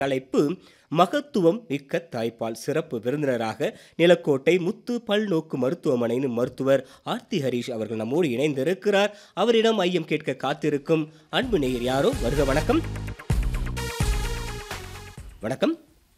தலைப்பு மகத்துவம் மிக்க தாய்ப்பால் சிறப்பு விருந்தினராக நிலக்கோட்டை முத்து பல்நோக்கு மருத்துவமனையின் மருத்துவர் ஆர்த்தி ஹரீஷ் அவர்கள் நம்மோடு இணைந்திருக்கிறார் அவரிடம் ஐயம் கேட்க காத்திருக்கும் அன்பு நேயர் யாரோ வருக வணக்கம் வணக்கம்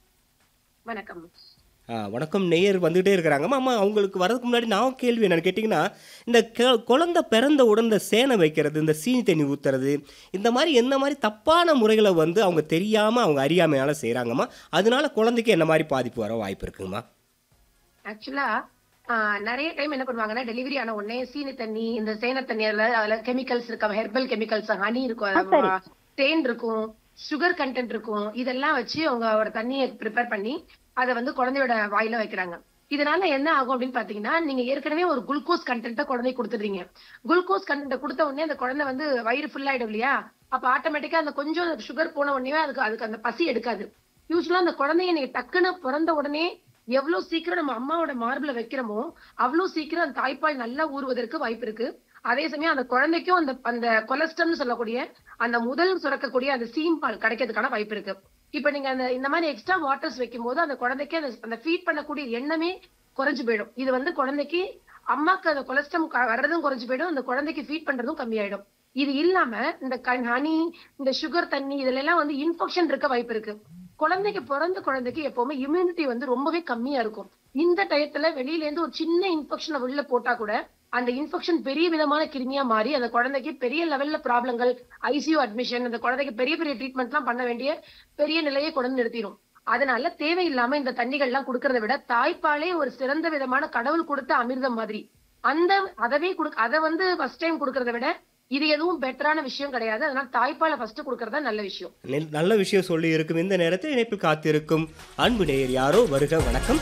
வணக்கம் ஆ, வணக்கம் நேயர் வந்துகிட்டே இருக்கிறாங்கம்மா அம்மா அவங்களுக்கு வரதுக்கு முன்னாடி நான் கேள்வி என்னன்னு கேட்டிங்கன்னா இந்த கெ- குழந்தை பிறந்த உடனே இந்த சேனை வைக்கிறது இந்த சீனி தண்ணி ஊற்றுறது இந்த மாதிரி எந்த மாதிரி தப்பான முறைகளை வந்து அவங்க தெரியாமல் அவங்க அறியாமையால் செய்கிறாங்கம்மா அதனால குழந்தைக்கு என்ன மாதிரி பாதிப்பு வர வாய்ப்பு இருக்குங்கம்மா ஆக்சுவலா நிறைய டைம் என்ன பண்ணுவாங்கன்னா டெலிவரி ஆன உடனே சீனி தண்ணி இந்த சேன தண்ணி அதுல அதுல கெமிக்கல்ஸ் இருக்கும் ஹெர்பல் கெமிக்கல்ஸ் ஹனி இருக்கும் ஆ, தேன் இருக்கும் சுகர் கண்டென்ட் இருக்கும் இதெல்லாம் வச்சு அவங்க ஒரு தண்ணியை ப்ரிப்பேர் பண்ணி அதை வந்து குழந்தையோட வாயில வைக்கிறாங்க இதனால என்ன ஆகும் அப்படின்னு பாத்தீங்கன்னா நீங்க ஏற்கனவே ஒரு குளுக்கோஸ் கண்டென்ட்டை குழந்தைக்கு கொடுத்துடுறீங்க குளுக்கோஸ் கண்டென்ட் கொடுத்த உடனே அந்த குழந்தை வந்து வயிறு ஃபுல் ஆயிடும் இல்லையா அப்ப ஆட்டோமேட்டிக்கா அந்த கொஞ்சம் சுகர் போன உடனே அதுக்கு அதுக்கு அந்த பசி எடுக்காது யூஸ்வலா அந்த குழந்தைய நீங்க டக்குன்னு பிறந்த உடனே எவ்வளவு சீக்கிரம் நம்ம அம்மாவோட மார்பிள வைக்கிறோமோ அவ்வளவு சீக்கிரம் அந்த தாய்ப்பால் நல்லா ஊறுவதற்கு வாய்ப்பு இருக்கு அதே சமயம் அந்த குழந்தைக்கும் அந்த அந்த கொலஸ்ட்ரம்னு சொல்லக்கூடிய அந்த முதல் சுரக்கக்கூடிய அந்த சீம் பால் கிடைக்கிறதுக்கான வாய்ப்பு இருக்கு இப்ப நீங்க அந்த இந்த மாதிரி எக்ஸ்ட்ரா வாட்டர்ஸ் வைக்கும் போது அந்த குழந்தைக்கு அந்த அந்த ஃபீட் பண்ணக்கூடிய எண்ணமே குறைஞ்சு போயிடும் இது வந்து குழந்தைக்கு அம்மாக்கு அந்த கொலஸ்ட்ரம் வர்றதும் குறைஞ்சு போயிடும் அந்த குழந்தைக்கு ஃபீட் பண்றதும் கம்மியாயிடும் இது இல்லாம இந்த ஹனி இந்த சுகர் தண்ணி இதுல எல்லாம் வந்து இன்ஃபெக்ஷன் இருக்க வாய்ப்பு இருக்கு குழந்தைக்கு பிறந்த குழந்தைக்கு எப்பவுமே இம்யூனிட்டி வந்து ரொம்பவே கம்மியா இருக்கும் இந்த டயத்துல வெளியில இருந்து ஒரு சின்ன இன்ஃபெக்ஷனை உள்ள போட்டா கூட அந்த இன்ஃபெக்ஷன் பெரிய விதமான கிருமியா மாறி அந்த குழந்தைக்கு பெரிய லெவல்ல ப்ராப்ளங்கள் ஐசியூ அட்மிஷன் அந்த குழந்தைக்கு பெரிய பெரிய ட்ரீட்மெண்ட் எல்லாம் பண்ண வேண்டிய பெரிய நிலையை கொண்டு நிறுத்திடும் அதனால தேவையில்லாம இந்த தண்ணிகள் எல்லாம் கொடுக்கறத விட தாய்ப்பாலே ஒரு சிறந்த விதமான கடவுள் கொடுத்த அமிர்தம் மாதிரி அந்த அதவே குடு அதை வந்து ஃபர்ஸ்ட் டைம் கொடுக்கறத விட இது எதுவும் பெட்டரான விஷயம் கிடையாது அதனால தாய்ப்பாலை ஃபர்ஸ்ட் கொடுக்கறது தான் நல்ல விஷயம் நெல்- நல்ல விஷயம் சொல்லி இருக்கும் இந்த நேரத்தில் இணைப்பில் காத்திருக்கும் அன்பு நேயர் யாரோ வருக வணக்கம்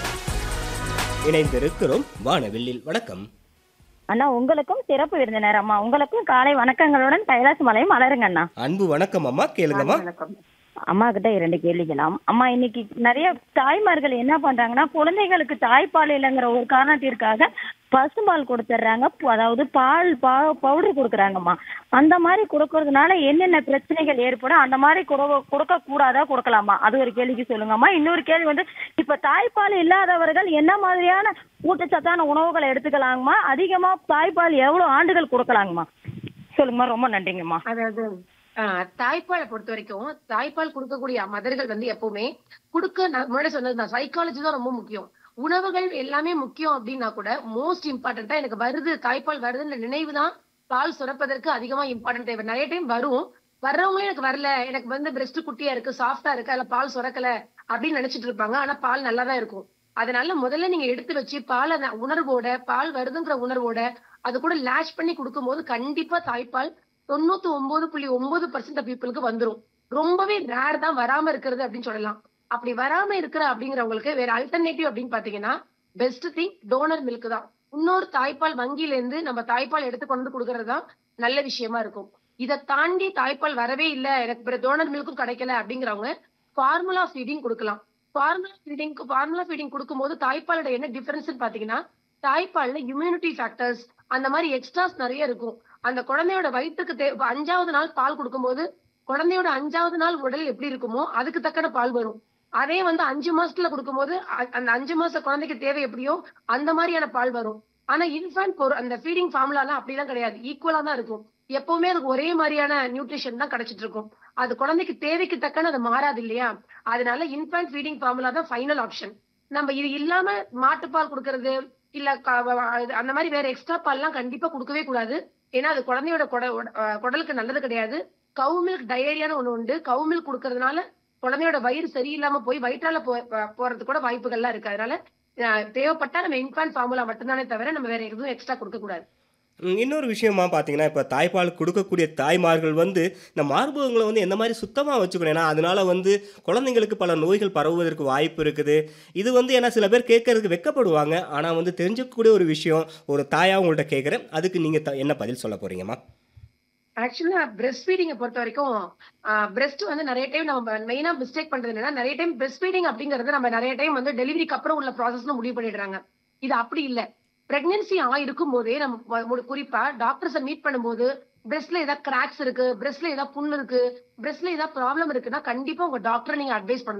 இணைந்திருக்கிறோம் வானவில்லில் வணக்கம் அண்ணா உங்களுக்கும் சிறப்பு விருந்தினர் அம்மா உங்களுக்கும் காலை வணக்கங்களுடன் கைலாச மலையும் மலருங்க அண்ணா அன்பு வணக்கம் அம்மா கேளுங்கம்மா வணக்கம் அம்மா கிட்ட இரண்டு கேள்விக்கலாம் அம்மா இன்னைக்கு நிறைய தாய்மார்கள் என்ன பண்றாங்கன்னா குழந்தைகளுக்கு தாய்ப்பால் இல்லைங்கிற ஒரு காரணத்திற்காக பசும்பால் கொடுத்துட்றாங்க அதாவது பால் பா பவுடர் கொடுக்குறாங்கம்மா அந்த மாதிரி கொடுக்கறதுனால என்னென்ன பிரச்சனைகள் ஏற்படும் அந்த மாதிரி கொடுக்க கொடுக்க கூடாதா கொடுக்கலாமா அது ஒரு கேள்விக்கு சொல்லுங்கம்மா இன்னொரு கேள்வி வந்து இப்ப தாய்ப்பால் இல்லாதவர்கள் என்ன மாதிரியான ஊட்டச்சத்தான உணவுகளை எடுத்துக்கலாங்கம்மா அதிகமா தாய்ப்பால் எவ்வளவு ஆண்டுகள் கொடுக்கலாங்கம்மா சொல்லுங்கம்மா ரொம்ப நன்றிங்கம்மா அதாவது ஆஹ், தாய்ப்பாலை பொறுத்த வரைக்கும் தாய்ப்பால் கொடுக்கக்கூடிய மதர்கள் வந்து எப்பவுமே கொடுக்க நான் முன்னாடி சொன்னது தான் சைக்காலஜி தான் ரொம்ப முக்கியம் உணவுகள் எல்லாமே முக்கியம் அப்படின்னா கூட மோஸ்ட் இம்பார்ட்டன்டா எனக்கு வருது தாய்ப்பால் வருதுன்ற நினைவு தான் பால் சுரப்பதற்கு அதிகமா இம்பார்ட்டன்ட் தேவை நிறைய டைம் வரும் வர்றவங்களே எனக்கு வரல எனக்கு வந்து பிரஸ்ட் குட்டியா இருக்கு சாஃப்டா இருக்கு அதுல பால் சுரக்கல அப்படின்னு நினைச்சிட்டு இருப்பாங்க ஆனா பால் நல்லா தான் இருக்கும் அதனால முதல்ல நீங்க எடுத்து வச்சு பால் அந்த உணர்வோட பால் வருதுங்கிற உணர்வோட அது கூட லேஷ் பண்ணி கொடுக்கும்போது கண்டிப்பா தாய்ப்பால் தொண்ணூத்தி ஒன்பது புள்ளி ஒன்பது பர்சன்ட் பீப்புளுக்கு வந்துரும் ரொம்பவே ரேர் தான் வராம இருக்கிறது அப்படின்னு சொல்லலாம் அப்படி வராம இருக்கிற அப்படிங்கிறவங்களுக்கு வேற அல்டர்னேட்டிவ் அப்படின்னு பாத்தீங்கன்னா பெஸ்ட் திங் டோனர் மில்க் தான் இன்னொரு தாய்ப்பால் வங்கியில இருந்து நம்ம தாய்ப்பால் எடுத்து கொண்டு வந்து கொடுக்கறது தான் நல்ல விஷயமா இருக்கும் இதை தாண்டி தாய்ப்பால் வரவே இல்ல எனக்கு டோனர் மில்க்கும் கிடைக்கல அப்படிங்கிறவங்க ஃபார்முலா ஃபீடிங் கொடுக்கலாம் ஃபார்முலா ஃபீடிங் ஃபார்முலா ஃபீடிங் கொடுக்கும்போது தாய்ப்பாலோட என்ன டிஃபரன்ஸ் பாத்தீங்கன்னா தாய்ப்பால்ல இம்யூனிட்டி ஃபேக்டர்ஸ் அந்த மாதிரி எக்ஸ்ட்ராஸ் நிறைய இருக்கும் அந்த குழந்தையோட வயிற்றுக்கு தே இப்ப அஞ்சாவது நாள் பால் கொடுக்கும்போது குழந்தையோட அஞ்சாவது நாள் உடல் எப்படி இருக்குமோ அதுக்கு தக்கன பால் வரும் அதே வந்து அஞ்சு மாசத்துல கொடுக்கும்போது அ- அந்த அஞ்சு மாச குழந்தைக்கு தேவை எப்படியோ அந்த மாதிரியான பால் வரும் ஆனா இன்ஃபேன்ட் பொரு அந்த ஃபீடிங் ஃபார்முலாலாம் அப்படிலாம் கிடையாது ஈக்குவலா தான் இருக்கும் எப்பவுமே அதுக்கு ஒரே மாதிரியான நியூட்ரிஷன் தான் கிடைச்சிட்டு இருக்கும் அது குழந்தைக்கு தேவைக்கு தக்கன அது மாறாது இல்லையா அதனால இன்ஃபேன்ட் ஃபீடிங் ஃபார்முலா தான் ஃபைனல் ஆப்ஷன் நம்ம இது இல்லாம மாட்டுப்பால் கொடுக்கறது இல்ல க- வ- இது- அந்த மாதிரி வேற எக்ஸ்ட்ரா பால்லாம் கண்டிப்பா கொடுக்கவே கூடாது ஏன்னா அது குழந்தையோட குட உட- அஹ் குடலுக்கு நல்லது கிடையாது கவு மில்க் டயரியான்னு ஒண்ணு உண்டு கவு மில்க் கொடுக்கறதுனால குழந்தையோட வயிறு சரியில்லாம போய் வயிற்றால போ ப- போறது கூட வாய்ப்புகள்லாம் இருக்கு அதனால அஹ், தேவைப்பட்டா நம்ம இன்ஃபான்ட் ஃபார்முலா மட்டும்தானே தவிர நம்ம வேற எதுவும் எக்ஸ்ட்ரா கொடுக்க கூடாது ம், இன்னொரு விஷயமா பார்த்தீங்கன்னா இப்போ தாய்ப்பால் கொடுக்கக்கூடிய தாய்மார்கள் வந்து இந்த மார்பகங்களை வந்து எந்த மாதிரி சுத்தமாக வச்சுக்கணும் ஏன்னா அதனால வந்து குழந்தைங்களுக்கு பல நோய்கள் பரவுவதற்கு வாய்ப்பு இருக்குது இது வந்து ஏன்னா சில பேர் கேட்கறதுக்கு வெக்கப்படுவாங்க ஆனால் வந்து தெரிஞ்சுக்கக்கூடிய ஒரு விஷயம் ஒரு தாயாக உங்கள்கிட்ட கேட்குறேன் அதுக்கு நீங்கள் என்ன பதில் சொல்ல போறீங்கம்மா ஆக்சுவலா பிரஸ்ட் ஃபீடிங்கை பொறுத்த வரைக்கும் பிரஸ்ட் வந்து நிறைய டைம் நம்ம மெயினா மிஸ்டேக் பண்றது என்னன்னா நிறைய டைம் பிரஸ்ட் ஃபீடிங் அப்படிங்கறது நம்ம நிறைய டைம் வந்து டெலிவரிக்கு அப்புறம் உள்ள ப்ராசஸ்னு முடிவு பண்ணிடுறாங்க இது அப்படி இல்ல பிரெக்னன்சி ஆ இருக்கும் போதே நம்ம மு- குறிப்பா டாக்டர்ஸை மீட் பண்ணும்போது பிரஸ்ட்ல ஏதாவது கிராக்ஸ் இருக்கு பிரஸ்ட்ல ஏதாவது புண்ணு இருக்கு பிரஸ்ட்ல ஏதாவது ப்ராப்ளம் இருக்குன்னா கண்டிப்பா உங்க டாக்டரை நீங்க அட்வைஸ் பண்ணணும்